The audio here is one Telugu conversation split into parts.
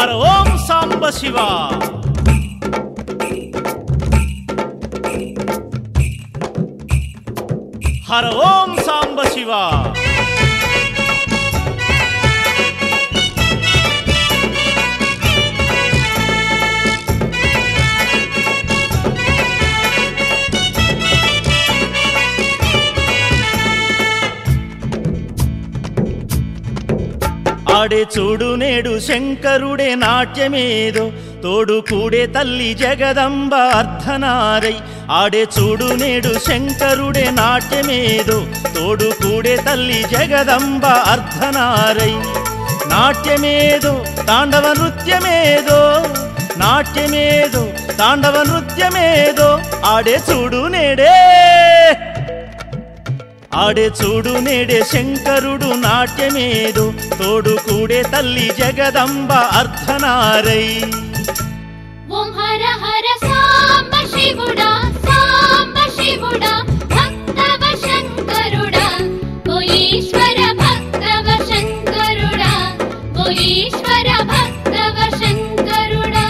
హర ఓం సాంబ శివ హర ఓం సాంబ శివ ఆడే చూడు నేడు శంకరుడే నాట్యమేదో తోడు కూడే తల్లి జగదంబ అర్ధనారై ఆడే చూడు నేడు శంకరుడే నాట్యమేదో తోడు కూడే తల్లి జగదంబ అర్ధనారై నాట్యమేదో తాండవ నృత్యమేదో నాట్యమేదో తాండవ నృత్యమేదో ఆడే చూడు నేడే ఆడే చూడు నేడే శంకరుడు నాట్యమేదో తోడు కూడే తల్లి జగదంబ అర్ధనారై ఓం హర హర సాంబ శివుడా సాంబ శివుడా భక్తవ శంకరుడా ఓ ఈశ్వర భక్తవ శంకరుడా ఓ ఈశ్వర భక్తవ శంకరుడా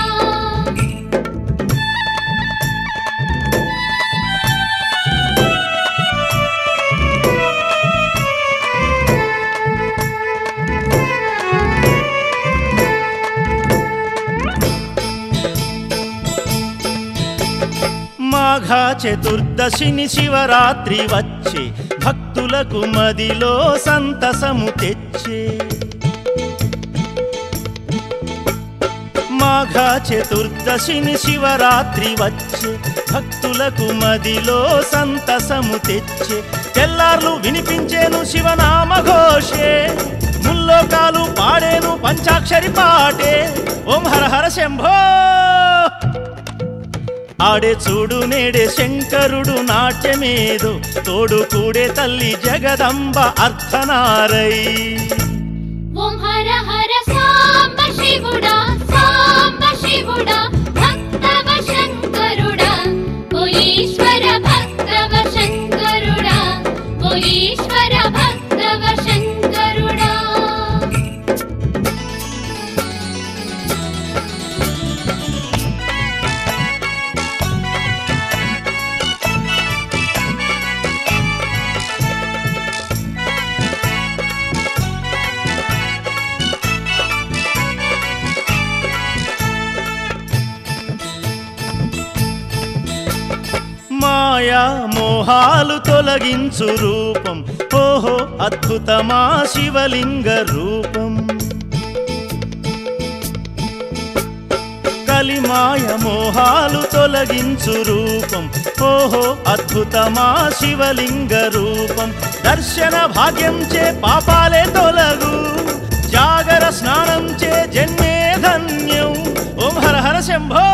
మాఘ చతుర్దశిని శివరాత్రి వచ్చే భక్తులకు మదిలో సంతసము తెచ్చే మాఘ చతుర్దశిని శివరాత్రి వచ్చే భక్తులకు మదిలో సంతసము తెచ్చే తెల్లార్లు వినిపించేను శివనామ ఘోషే ముల్లోకాలు పాడేను పంచాక్షరి పాటే ఓం హర హర శంభో ఆడే చూడు నేడే శంకరుడు నాట్యమేదో తోడు కూడే తల్లి జగదంబ అర్ధనారై ఓం హర హర సాంబ శివుడా సాంబ శివుడా భక్తవ శంకరుడా ఓ ఈశ్వర భక్తవ శంకరుడా ఓ ఈశ్వర భక్తవ శంకరుడా మాయా మోహాలు తొలగించు రూపం ఓహో అద్భుతమా శివలింగ రూపం కలిమాయ మోహాలు తొలగించు రూపం ఓహో అద్భుతమా శివలింగ రూపం దర్శన భాగ్యం చే పాపాలే తొలగు జాగర స్నానం చే జన్మే ధన్యం ఓం హర హర శంభో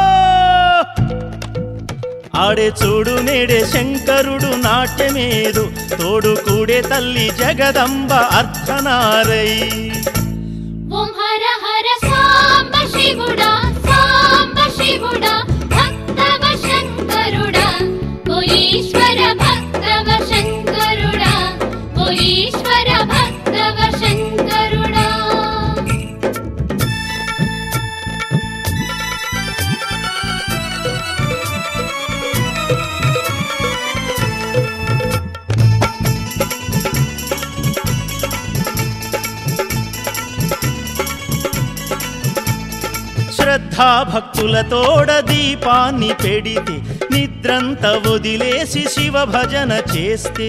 ఆడే చూడు నేడే శంకరుడు నాట్యమేదు తోడు కూడే తల్లి జగదంబ అర్ధనారై ఓం హర హర సాంబ శివుడా సాంబ శివుడా భక్తవ శంకరుడా ఓ ఈశ్వర భక్తవ శంకరుడా ఓ ఈశ్వర భక్తవ శంకరుడా శ్రద్ధా భక్తులతోడ దీపాన్ని పెడితే నిద్రంత వదిలేసి శివ భజన చేస్తే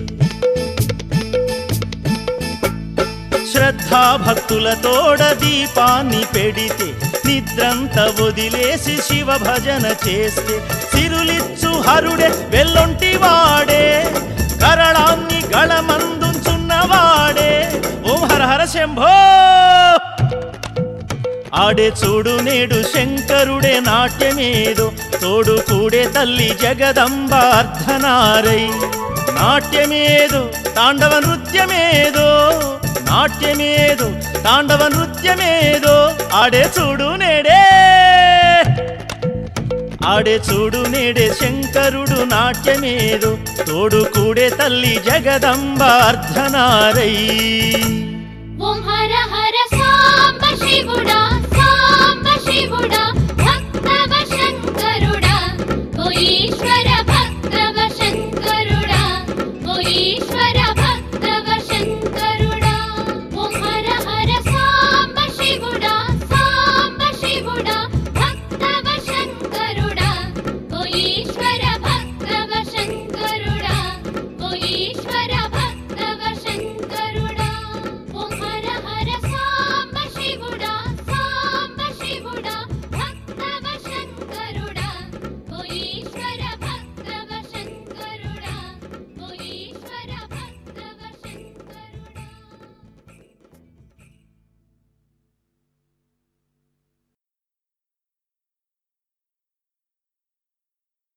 శ్రద్ధా భక్తులతోడ దీపాన్ని పెడితే నిద్రంత వదిలేసి శివ భజన చేస్తే సిరులిచ్చు హరుడే వెల్లొంటి వాడే కరళాన్ని గళమందుచున్నవాడే ఓం హర హర శంభో ఆడే చూడు నేడు శంకరుడే నాట్యమేదో తోడు కూడే తల్లి జగదంబ అర్ధనారై నాట్యమేదో తాండవ నృత్యమేదో నాట్యమేదో తాండవ నృత్యమేదో ఆడే చూడు నేడే ఆడే చూడు నేడే శంకరుడు నాట్యమేదో తోడు కూడే తల్లి జగదంబ అర్ధనారై ఓం హర హర సాంబ శివుడా సాంబ శివుడా భక్తవ శంకరుడా ఓ ఈశ్వర